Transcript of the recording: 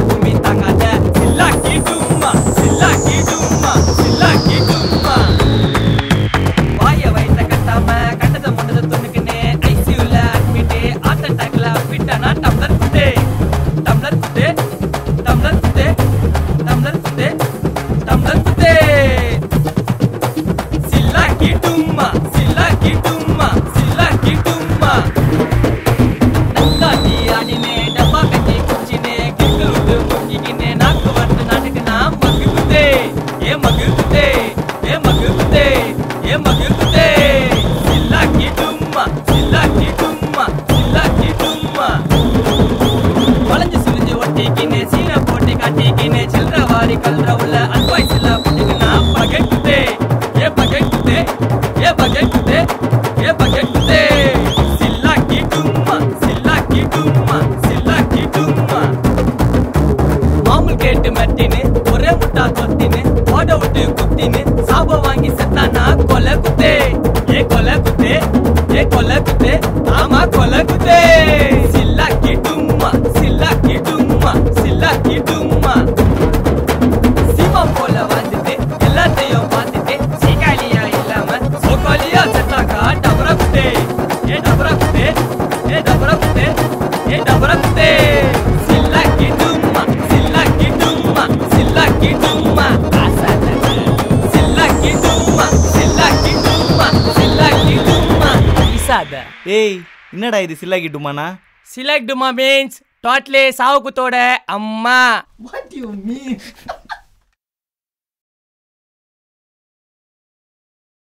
பூமி தாங்காத சில்லாக்கி டும்மா சில்லாக்கி டும்மா சில்லாக்கி டும்மா வாய வயித்த கட்டாம கண்டத முண்டத துணுக்குன்னு ஐசியூல அட்மிட் ஹார்ட் அட்டாக்ல விட்டானா டம்ளர் குத்தே டம்ளர் குத்தே டம்ளர் குத்தே டம்ளர் குத்தே டம்ளர் குத்தே சில்லாக்கி டும்மா சில்லாக்கி டும்மா சில்லாக்கி டும்மா நல்லாட்டி ஆடினே டப்பா கட்டி குச்சினே கிக்கு விட்டு முக்கிக்கினே நாக்கு வந்து நாட்டுக்கு நான் மக்கு குத்தே ஏ மக்கு குத்தே ஏ மக்கு குத்தே ஏ மக்கு குத்தே சில்லாக்கி டும்மா சில்லாக்கி டும்மா சில்லாக்கி டும்மா வளைஞ்சு சுரிஞ்சு ஒட்டிக்கினே சீனை போட்டு காட்டிக்கினே சில்லற வாரி கல்ற உள்ள அட்வைஸ்ல போட்டுக்கினா பகை குத்தே ஏ பகை குத்தே ஏ பகை குத்தே ஏ பகை குத்தே சில்லாக்கி டும்மா சில்லாக்கி டும்மா சில்லாக்கி டும்மா மாமூல் கேட்டு மெட்டின்னு ஒரே முட்டா தொத்தின்னு ஓட விட்டு குத்தின்னு சாப வாங்கி செத்தானா கொலை குத்தே ஏ கொலை குத்தே ஏ கொலை குத்தே ஆமா கொலை குத்தே சில்லாக்கி டும்மா சில்லாக்கி டும்மா சில்லாக்கி டும்மா சிவா போல வந்துட்டு எல்லாத்தையும் பார்த்துட்டு சீகாலியா இல்லாம சோகாலியா செத்தாக்கா டபரா குத்தே ஏ டபரா குத்தே ஏ டபரா குத்தே ஏ டபரா குத்தே சில்லாக்கி டும்மா சில்லாக்கி டும்மா சில்லாக்கி டும்மா சில்லாக்கி டும்மா சில்லாக்கி டும்மா சில்லாக்கி டும்மா இசாத ஏய் என்னடா இது சில்லாக்கிட்டுமாண்ணா சிலக் டுமா மீன்ஸ் டோட்லி சாவு குத்தோட அம்மா வாட் யூ மீன்